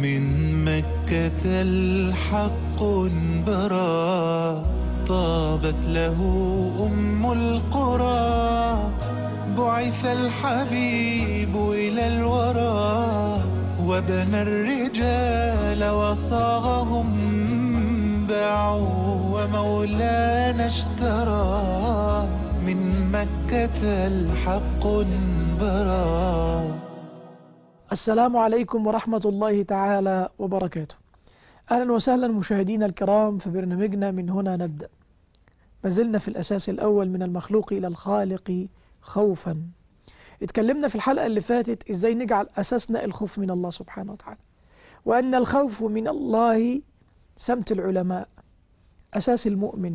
من مكة الحق برا طابت له أم القرى بعث الحبيب إلى الورى وبنى الرجال وصاغهم باعوا ومولانا اشترى من مكة الحق برا السلام عليكم ورحمة الله تعالى وبركاته أهلا وسهلا مشاهدينا الكرام في برنامجنا من هنا نبدأ ما زلنا في الأساس الأول من المخلوق إلى الخالق خوفا اتكلمنا في الحلقة اللي فاتت إزاي نجعل أساسنا الخوف من الله سبحانه وتعالى وأن الخوف من الله سمت العلماء أساس المؤمن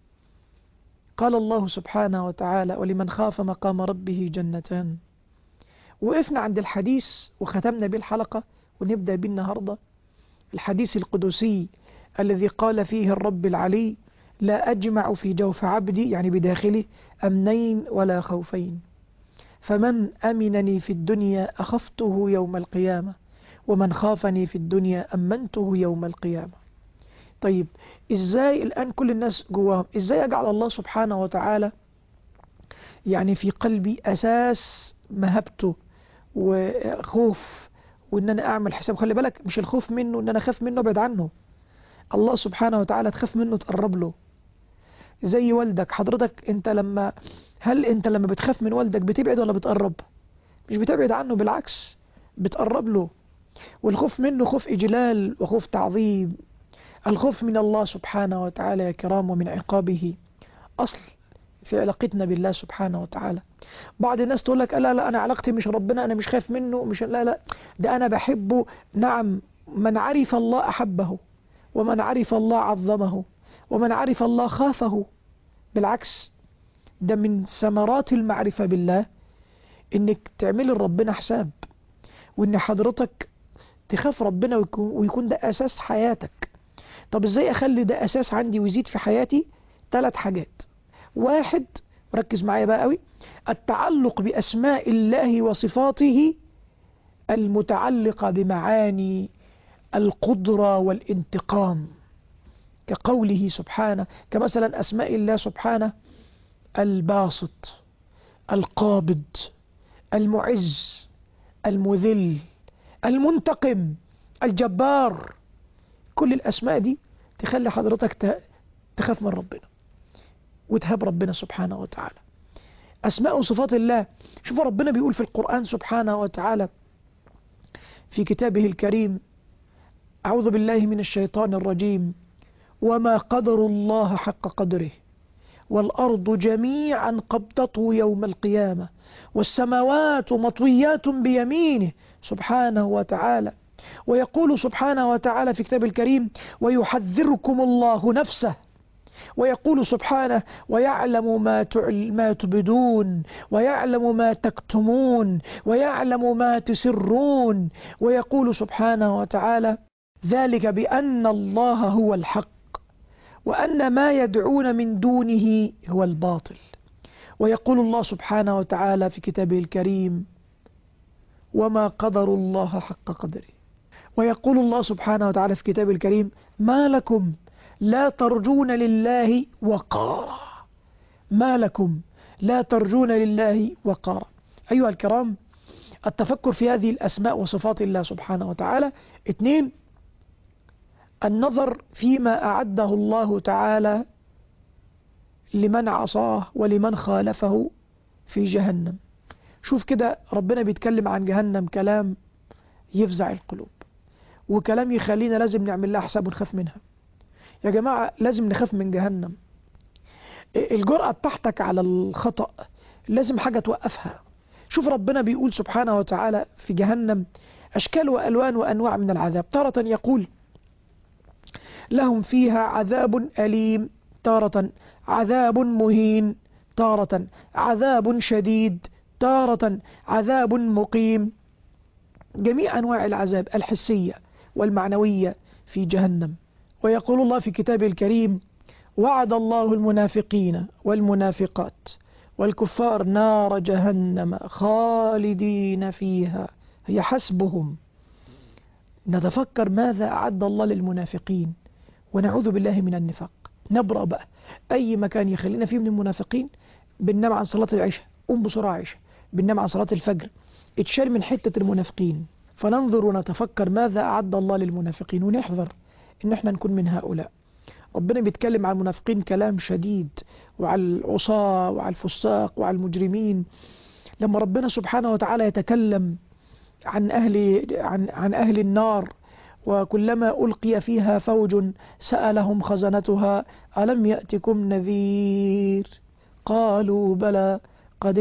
قال الله سبحانه وتعالى ولمن خاف مقام ربه جنتان وقفنا عند الحديث وختمنا به الحلقة ونبدأ به النهاردة الحديث القدسي الذي قال فيه الرب العلي لا أجمع في جوف عبدي يعني بداخله أمنين ولا خوفين فمن أمنني في الدنيا أخفته يوم القيامة ومن خافني في الدنيا أمنته يوم القيامة طيب إزاي الآن كل الناس جواهم إزاي أجعل الله سبحانه وتعالى يعني في قلبي أساس مهبته وخوف وان انا اعمل حساب خلي بالك مش الخوف منه ان انا اخاف منه ابعد عنه الله سبحانه وتعالى تخاف منه تقرب له زي والدك حضرتك انت لما هل انت لما بتخاف من والدك بتبعد ولا بتقرب مش بتبعد عنه بالعكس بتقرب له والخوف منه خوف اجلال وخوف تعظيم الخوف من الله سبحانه وتعالى يا كرام ومن عقابه اصل في علاقتنا بالله سبحانه وتعالى بعض الناس تقول لك لا لا أنا علاقتي مش ربنا أنا مش خايف منه مش لا لا ده أنا بحبه نعم من عرف الله أحبه ومن عرف الله عظمه ومن عرف الله خافه بالعكس ده من ثمرات المعرفة بالله إنك تعمل ربنا حساب وإن حضرتك تخاف ربنا ويكون, ويكون ده أساس حياتك طب إزاي أخلي ده أساس عندي ويزيد في حياتي ثلاث حاجات واحد ركز معايا بقى قوي التعلق بأسماء الله وصفاته المتعلقة بمعاني القدرة والانتقام كقوله سبحانه كمثلا أسماء الله سبحانه الباسط القابض المعز المذل المنتقم الجبار كل الأسماء دي تخلي حضرتك تخاف من ربنا وتهاب ربنا سبحانه وتعالى أسماء وصفات الله شوفوا ربنا بيقول في القرآن سبحانه وتعالى في كتابه الكريم أعوذ بالله من الشيطان الرجيم وما قدر الله حق قدره والأرض جميعا قبضته يوم القيامة والسماوات مطويات بيمينه سبحانه وتعالى ويقول سبحانه وتعالى في كتاب الكريم ويحذركم الله نفسه ويقول سبحانه ويعلم ما ما تبدون ويعلم ما تكتمون ويعلم ما تسرون ويقول سبحانه وتعالى ذلك بأن الله هو الحق وأن ما يدعون من دونه هو الباطل ويقول الله سبحانه وتعالى في كتابه الكريم وما قدر الله حق قدره ويقول الله سبحانه وتعالى في كتابه الكريم ما لكم لا ترجون لله وقارا ما لكم لا ترجون لله وقارا أيها الكرام التفكر في هذه الأسماء وصفات الله سبحانه وتعالى اثنين النظر فيما أعده الله تعالى لمن عصاه ولمن خالفه في جهنم شوف كده ربنا بيتكلم عن جهنم كلام يفزع القلوب وكلام يخلينا لازم نعمل لها حساب ونخاف منها يا جماعة لازم نخاف من جهنم الجرأة بتاعتك على الخطأ لازم حاجة توقفها شوف ربنا بيقول سبحانه وتعالى في جهنم أشكال وألوان وأنواع من العذاب تارة يقول لهم فيها عذاب أليم تارة عذاب مهين تارة عذاب شديد تارة عذاب مقيم جميع أنواع العذاب الحسية والمعنوية في جهنم ويقول الله في كتابه الكريم وعد الله المنافقين والمنافقات والكفار نار جهنم خالدين فيها هي حسبهم نتفكر ماذا أعد الله للمنافقين ونعوذ بالله من النفاق نبرأ بقى أي مكان يخلينا فيه من المنافقين بننام عن صلاة العشاء قوم بسرعة عشاء بننام عن صلاة الفجر اتشال من حتة المنافقين فننظر ونتفكر ماذا أعد الله للمنافقين ونحذر إن احنا نكون من هؤلاء ربنا بيتكلم عن المنافقين كلام شديد وعلى العصاة وعلى الفساق وعلى المجرمين لما ربنا سبحانه وتعالى يتكلم عن أهل عن عن أهل النار وكلما ألقي فيها فوج سألهم خزنتها ألم يأتكم نذير قالوا بلى قد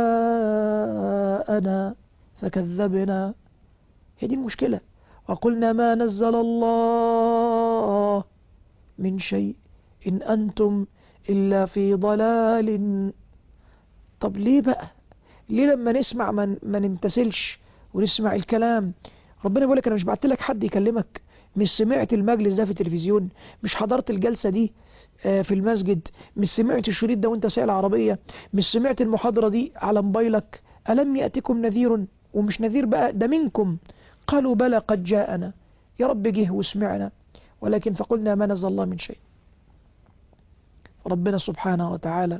جاءنا فكذبنا هي دي المشكلة وقلنا ما نزل الله من شيء إن أنتم إلا في ضلال طب ليه بقى ليه لما نسمع ما ما نمتثلش ونسمع الكلام ربنا بيقول لك انا مش بعت لك حد يكلمك مش سمعت المجلس ده في التلفزيون مش حضرت الجلسة دي آه، في المسجد مش سمعت الشريط ده وانت سائل عربية مش سمعت المحاضرة دي على موبايلك ألم يأتكم نذير ومش نذير بقى ده منكم قالوا بلى قد جاءنا يا رب جه وسمعنا ولكن فقلنا ما نزل الله من شيء ربنا سبحانه وتعالى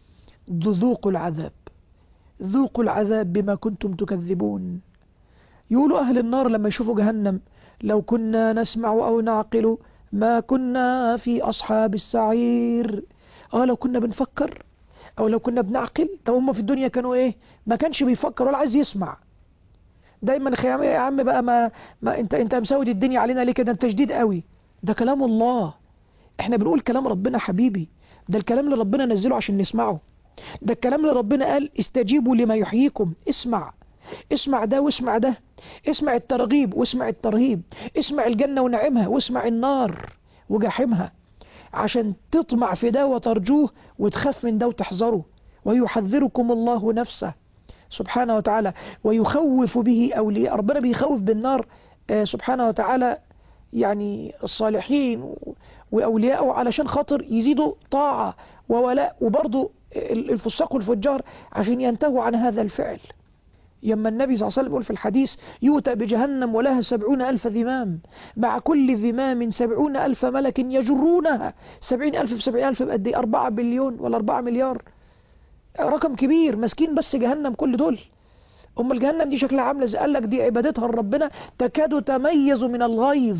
ذوقوا العذاب ذوقوا العذاب بما كنتم تكذبون يقولوا أهل النار لما يشوفوا جهنم لو كنا نسمع أو نعقل ما كنا في أصحاب السعير اه لو كنا بنفكر أو لو كنا بنعقل طب هم في الدنيا كانوا إيه ما كانش بيفكر ولا عايز يسمع دايما خيام يا عم بقى ما, ما انت انت مسود الدنيا علينا ليه كده انت شديد قوي ده كلام الله احنا بنقول كلام ربنا حبيبي ده الكلام اللي ربنا نزله عشان نسمعه ده الكلام اللي ربنا قال استجيبوا لما يحييكم اسمع اسمع ده واسمع ده اسمع الترغيب واسمع الترهيب اسمع الجنة ونعمها واسمع النار وجحيمها عشان تطمع في ده وترجوه وتخاف من ده وتحذره ويحذركم الله نفسه سبحانه وتعالى ويخوف به أولياء ربنا بيخوف بالنار آه، سبحانه وتعالى يعني الصالحين و- وأولياءه علشان خاطر يزيدوا طاعة وولاء وبرضه ال- الفساق والفجار عشان ينتهوا عن هذا الفعل يما النبي صلى الله عليه وسلم يقول في الحديث يؤتى بجهنم ولها سبعون ألف ذمام مع كل ذمام سبعون ألف ملك يجرونها سبعين ألف في سبعين ألف بقد إيه؟ أربعة بليون ولا أربعة مليار رقم كبير مسكين بس جهنم كل دول أم الجهنم دي شكلها عاملة زي قال لك دي عبادتها لربنا تكاد تميز من الغيظ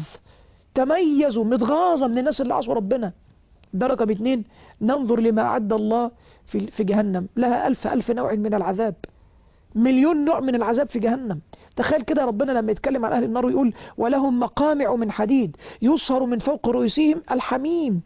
تميزوا متغاظة من الناس اللي عصوا ربنا ده رقم اتنين ننظر لما أعد الله في في جهنم لها ألف ألف نوع من العذاب مليون نوع من العذاب في جهنم تخيل كده ربنا لما يتكلم عن أهل النار ويقول ولهم مقامع من حديد يصهر من فوق رؤوسهم الحميم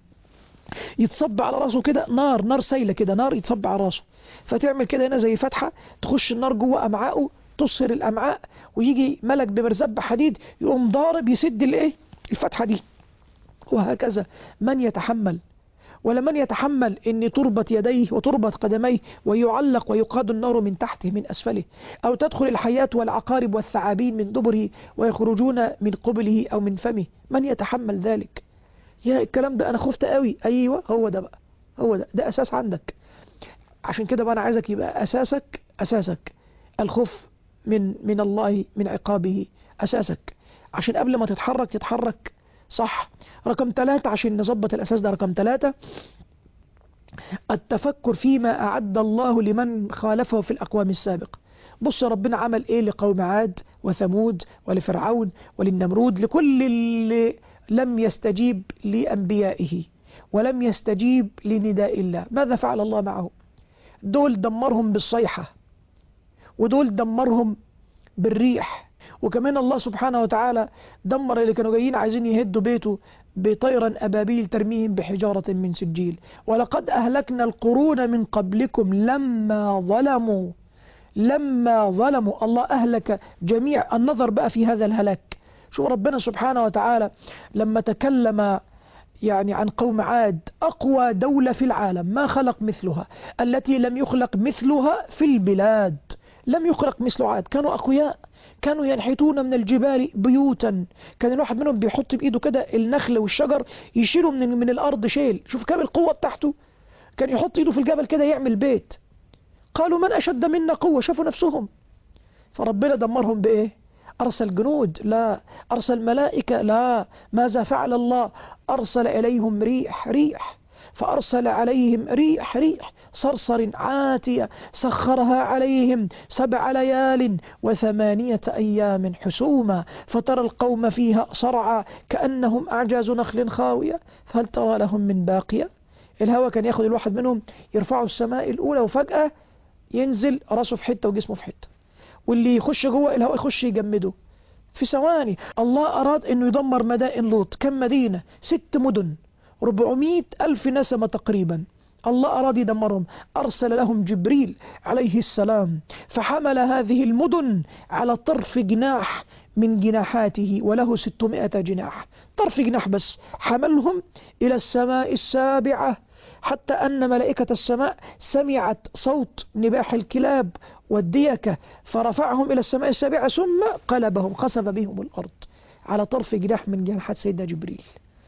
يتصب على راسه كده نار نار سايله كده نار يتصب على راسه فتعمل كده هنا زي فتحه تخش النار جوه امعائه تصهر الامعاء ويجي ملك بمرزب حديد يقوم ضارب يسد الايه الفتحه دي وهكذا من يتحمل ولا من يتحمل ان تربط يديه وتربط قدميه ويعلق ويقاد النار من تحته من اسفله او تدخل الحيات والعقارب والثعابين من دبره ويخرجون من قبله او من فمه من يتحمل ذلك يا الكلام ده انا خفت قوي ايوه هو ده بقى هو ده ده اساس عندك عشان كده بقى انا عايزك يبقى اساسك اساسك الخوف من من الله من عقابه اساسك عشان قبل ما تتحرك تتحرك صح رقم ثلاثة عشان نظبط الاساس ده رقم ثلاثة التفكر فيما اعد الله لمن خالفه في الاقوام السابقه بص ربنا عمل ايه لقوم عاد وثمود ولفرعون وللنمرود لكل اللي لم يستجيب لأنبيائه ولم يستجيب لنداء الله ماذا فعل الله معه دول دمرهم بالصيحة ودول دمرهم بالريح وكمان الله سبحانه وتعالى دمر اللي كانوا جايين عايزين يهدوا بيته بطيرا أبابيل ترميهم بحجارة من سجيل ولقد أهلكنا القرون من قبلكم لما ظلموا لما ظلموا الله أهلك جميع النظر بقى في هذا الهلاك شوف ربنا سبحانه وتعالى لما تكلم يعني عن قوم عاد أقوى دولة في العالم ما خلق مثلها التي لم يخلق مثلها في البلاد لم يخلق مثل عاد كانوا أقوياء كانوا ينحتون من الجبال بيوتا كان الواحد منهم بيحط بإيده كده النخل والشجر يشيله من, من الأرض شيل شوف كم القوة بتاعته كان يحط إيده في الجبل كده يعمل بيت قالوا من أشد منا قوة شافوا نفسهم فربنا دمرهم بإيه أرسل جنود لا أرسل ملائكة لا ماذا فعل الله أرسل إليهم ريح ريح فأرسل عليهم ريح ريح صرصر عاتية سخرها عليهم سبع ليال وثمانية أيام حسوما فترى القوم فيها صرعى كأنهم أعجاز نخل خاوية فهل ترى لهم من باقية الهوى كان ياخد الواحد منهم يرفعه السماء الأولى وفجأة ينزل راسه في حتة وجسمه في حتة واللي يخش جوه الهواء يخش يجمده في ثواني الله أراد أنه يدمر مدائن لوط كم مدينة ست مدن 400 ألف نسمة تقريبا الله أراد يدمرهم أرسل لهم جبريل عليه السلام فحمل هذه المدن على طرف جناح من جناحاته وله 600 جناح طرف جناح بس حملهم إلى السماء السابعة حتى أن ملائكة السماء سمعت صوت نباح الكلاب والديكة فرفعهم إلى السماء السابعة ثم قلبهم خسف بهم الأرض على طرف جناح من جناحات سيدنا جبريل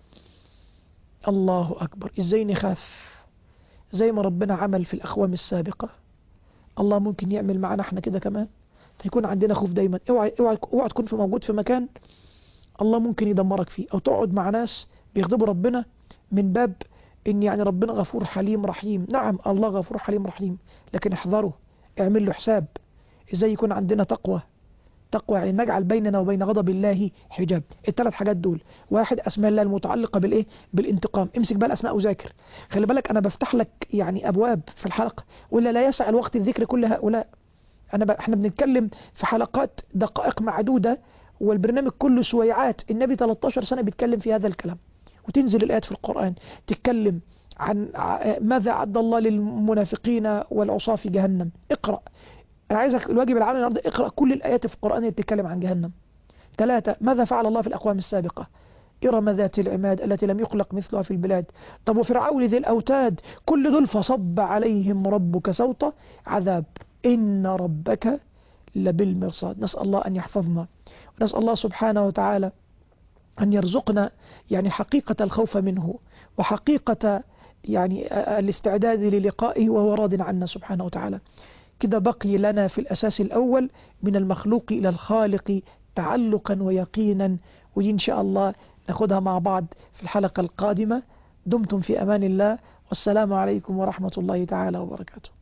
الله أكبر إزاي نخاف زي ما ربنا عمل في الأخوام السابقة الله ممكن يعمل معنا احنا كده كمان فيكون عندنا خوف دايما اوعى اوعى اوعى تكون في موجود في مكان الله ممكن يدمرك فيه او تقعد مع ناس بيغضبوا ربنا من باب ان يعني ربنا غفور حليم رحيم نعم الله غفور حليم رحيم لكن احذروا اعمل له حساب ازاي يكون عندنا تقوى تقوى يعني نجعل بيننا وبين غضب الله حجاب الثلاث حاجات دول واحد اسماء الله المتعلقه بالايه بالانتقام امسك بقى الاسماء وذاكر خلي بالك انا بفتح لك يعني ابواب في الحلقه ولا لا يسع الوقت لذكر كل هؤلاء انا ب... احنا بنتكلم في حلقات دقائق معدوده والبرنامج كله سويعات النبي 13 سنه بيتكلم في هذا الكلام وتنزل الايات في القران تتكلم عن ماذا عد الله للمنافقين والعصاة في جهنم اقرأ أنا عايزك الواجب العام النهارده اقرأ كل الآيات في القرآن اللي بتتكلم عن جهنم ثلاثة ماذا فعل الله في الأقوام السابقة إرم ذات العماد التي لم يخلق مثلها في البلاد طب وفرعون ذي الأوتاد كل دول فصب عليهم ربك سوط عذاب إن ربك لبالمرصاد نسأل الله أن يحفظنا ونسأل الله سبحانه وتعالى أن يرزقنا يعني حقيقة الخوف منه وحقيقة يعني الاستعداد للقائه وهو راض عنا سبحانه وتعالى كده بقي لنا في الأساس الأول من المخلوق إلى الخالق تعلقا ويقينا وإن شاء الله ناخدها مع بعض في الحلقة القادمة دمتم في أمان الله والسلام عليكم ورحمة الله تعالى وبركاته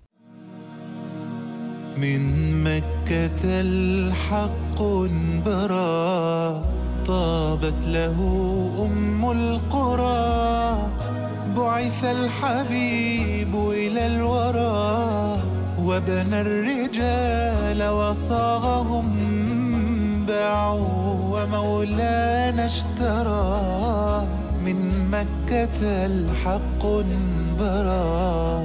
من مكة الحق برا طابت له أم القرى بعث الحبيب إلى الورى وبنى الرجال وصاغهم باعوا ومولانا اشترى من مكة الحق برا